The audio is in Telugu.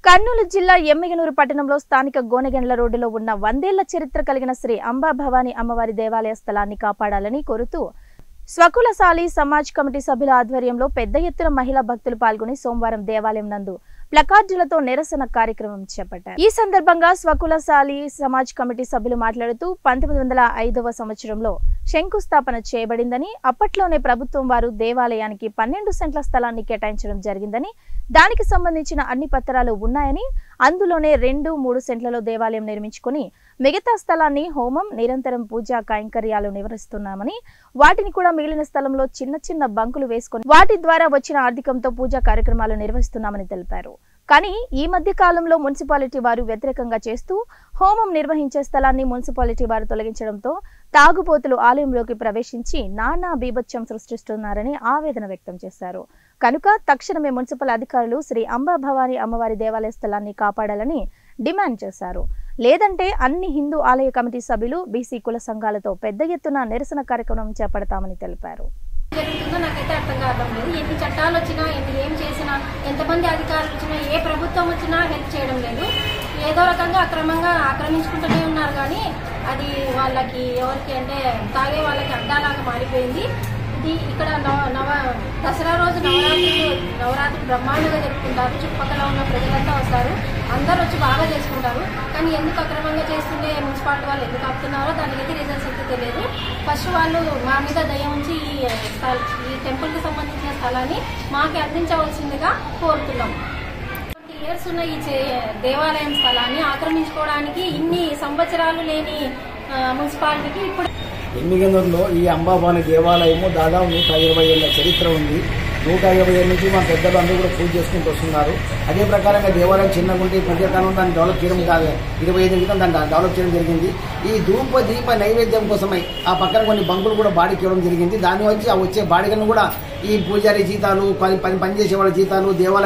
కర్నూలు జిల్లా ఎమ్మిగనూరు పట్టణంలో స్థానిక గోనెగండ్ల రోడ్డులో ఉన్న వందేళ్ల చరిత్ర కలిగిన శ్రీ అంబా భవానీ అమ్మవారి దేవాలయ స్థలాన్ని కాపాడాలని కోరుతూ స్వకులశాలి సమాజ్ కమిటీ సభ్యుల ఆధ్వర్యంలో పెద్ద ఎత్తున మహిళా భక్తులు పాల్గొని సోమవారం దేవాలయం నందు ప్లకార్డులతో నిరసన కార్యక్రమం చేపట్టారు ఈ సందర్భంగా స్వకులశాలి సమాజ్ కమిటీ సభ్యులు మాట్లాడుతూ పంతొమ్మిది వందల ఐదవ సంవత్సరంలో శంకుస్థాపన చేయబడిందని అప్పట్లోనే ప్రభుత్వం వారు దేవాలయానికి పన్నెండు సెంట్ల స్థలాన్ని కేటాయించడం జరిగిందని దానికి సంబంధించిన అన్ని పత్రాలు ఉన్నాయని అందులోనే రెండు మూడు సెంట్లలో దేవాలయం నిర్మించుకొని మిగతా స్థలాన్ని హోమం నిరంతరం పూజా కైంకర్యాలు నిర్వహిస్తున్నామని వాటిని కూడా మిగిలిన స్థలంలో చిన్న చిన్న బంకులు వేసుకొని వాటి ద్వారా వచ్చిన ఆర్థికంతో పూజా కార్యక్రమాలు నిర్వహిస్తున్నామని తెలిపారు కానీ ఈ మధ్య కాలంలో మున్సిపాలిటీ వారు వ్యతిరేకంగా చేస్తూ హోమం నిర్వహించే స్థలాన్ని మున్సిపాలిటీ వారు తొలగించడంతో తాగుబోతులు ఆలయంలోకి ప్రవేశించి నానా బీభత్సం సృష్టిస్తున్నారని ఆవేదన వ్యక్తం చేశారు కనుక తక్షణమే మున్సిపల్ అధికారులు శ్రీ అంబా భవానీ అమ్మవారి దేవాలయ స్థలాన్ని కాపాడాలని డిమాండ్ చేశారు లేదంటే అన్ని హిందూ ఆలయ కమిటీ సభ్యులు బీసీ కుల సంఘాలతో పెద్ద ఎత్తున నిరసన కార్యక్రమం చేపడతామని తెలిపారు జరుగుతుందో నాకైతే అర్థం కావడం లేదు ఎన్ని చట్టాలు వచ్చినా ఎన్ని ఏం చేసినా ఎంతమంది అధికారులు వచ్చినా ఏ ప్రభుత్వం వచ్చినా హెల్ప్ చేయడం లేదు ఏదో రకంగా అక్రమంగా ఆక్రమించుకుంటూనే ఉన్నారు కానీ అది వాళ్ళకి ఎవరికి అంటే తాగే వాళ్ళకి అడ్డాలాగా మారిపోయింది ఇది ఇక్కడ నవ నవ దసరా రోజు నవరాత్రులు నవరాత్రులు బ్రహ్మాండంగా జరుపుకుంటారు చుట్టుపక్కల ఉన్న ప్రజలంతా వస్తారు అందరూ వచ్చి బాగా చేసుకుంటారు కానీ ఎందుకు అక్రమంగా చేస్తుండే మున్సిపాలిటీ వాళ్ళు ఎందుకు ఆపుతున్నారో దానికి అయితే రీజన్స్ అయితే తెలియదు ఫస్ట్ వాళ్ళు మా మీద దయ ఉంచి ఈ స్థల ఈ టెంపుల్కి సంబంధించిన స్థలాన్ని మాకు అందించవలసిందిగా కోరుతున్నాం ట్వంటీ ఇయర్స్ ఉన్న ఈ చే- దేవాలయం స్థలాన్ని ఆక్రమించుకోవడానికి ఇన్ని సంవత్సరాలు లేని ఆ, మున్సిపాలిటీకి ఇప్పుడు ఎమ్మిగనూరులో ఈ అంబాబాని దేవాలయము దాదాపు నూట ఇరవై ఏళ్ళ చరిత్ర ఉంది నూట ఇరవై ఏళ్ళ నుంచి మా పెద్దలు అందరూ కూడా పూజ చేసుకుంటూ వస్తున్నారు అదే ప్రకారంగా దేవాలయం చిన్నగా ఉంటే ఈ మధ్యకాలం దాన్ని డెవలప్ చేయడం కాదు ఇరవై ఐదు క్రితం దాన్ని డెవలప్ చేయడం జరిగింది ఈ ధూప దీప నైవేద్యం కోసమై ఆ పక్కన కొన్ని బంకులు కూడా బాడీకి ఇవ్వడం జరిగింది దాని వచ్చి ఆ వచ్చే బాడిగను కూడా ఈ పూజారి జీతాలు పని పని పనిచేసే వాళ్ళ జీతాలు దేవాలయం